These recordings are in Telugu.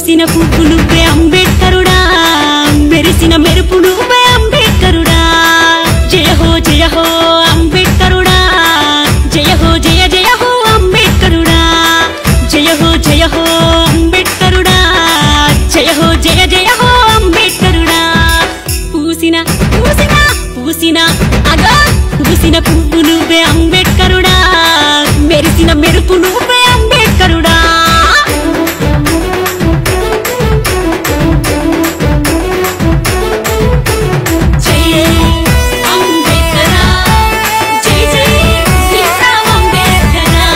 పూసిన పువ్వు నువ్వే అంబేద్కరుడా మెరిసిన మెరుపు నువ్వే అంబేద్కరుడా జయ హో జయ హో అంబేద్కరుడా జయ హో జయ జయ హో అంబేద్కరుడా జయ హో జయ హో అంబేద్కరుడా జయ హో జయ జయ హో అంబేద్కరుడా పూసిన పూసిన పూసిన అగా పూసిన పువ్వు నువ్వే అంబేద్కరుడా మెరిసిన మెరుపు నువ్వే అంబేద్కరుడా జై అంబేద్కరా జై జై భీమ్రావ్ అంబేద్కరా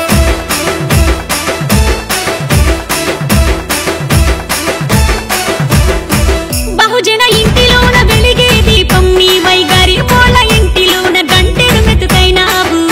బహుజన ఇంటిలోన వెలిగే దీపం నీవై గారి పోల ఇంటిలోన గంటెడు మెతుకైనావు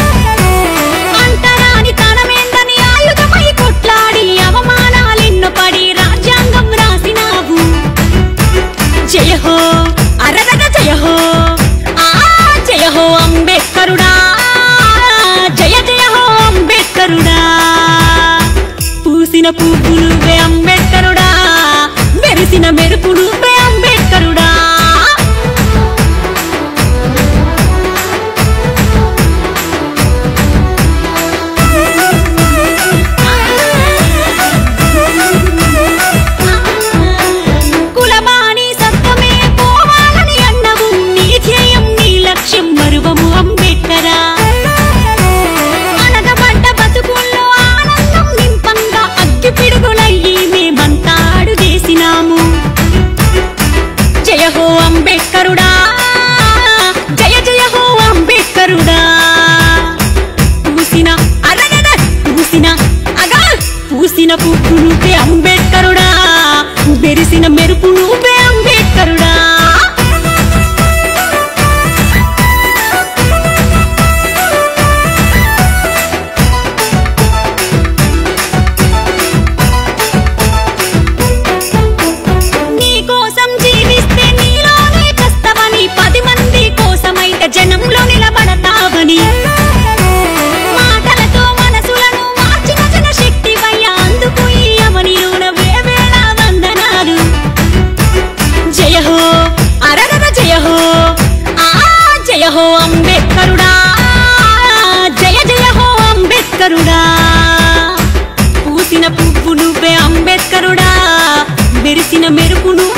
అంతరాని తనమేందని ఆయుధమై కొట్లాడి అవమానాలెన్నో పడి రాజ్యాంగం రాసినావు జయ హో అరరర జయ హో ఆ జయ హో అంబేద్కరుడా జయ జయ హో అంబేద్కరుడా పూసిన పువ్వు నువ్వే అంబేద్కరుడా మెరిసిన మెరుపు నువ్వే అంబేద్కరుడా కులబాణి సత్వమే పోవాలని అన్నవు నీ ధ్యేయం నీ లక్ష్యం మరువము అంబేద్కరా అనగబడ్డ బతుకుల్లో ఆనందం నింపంగా అగ్గి పిడుగులయ్యి మేమంతా అడుగేసినాము జయ హో అంబేద్కరుడా జయ జయ హో అంబేద్కరుడా పూసిన అరగద పూసిన అగా పూసిన పువ్వు నువ్వే అంబేద్కరుడా బెరిసిన మెరుపు నువ్వే అంబేద్కరుడా నీ కోసం జీవిస్తే నీలోనే చస్తవని పది మంది కోసమైతే జనంలో నిలబడతావని మాటలతో మనసులను మార్చిన జన శక్తి అందుకు ఈ అవనిలోన వేవేళ వందనాలు జయ హో అరగద జయ హో ఆ జయ హో అంబేద్కరుడా జయ జయ హో అంబేద్కరుడా పూసిన పువ్వు నువ్వే అంబేద్కరుడా మెరిసిన మెరుపు నువ్వే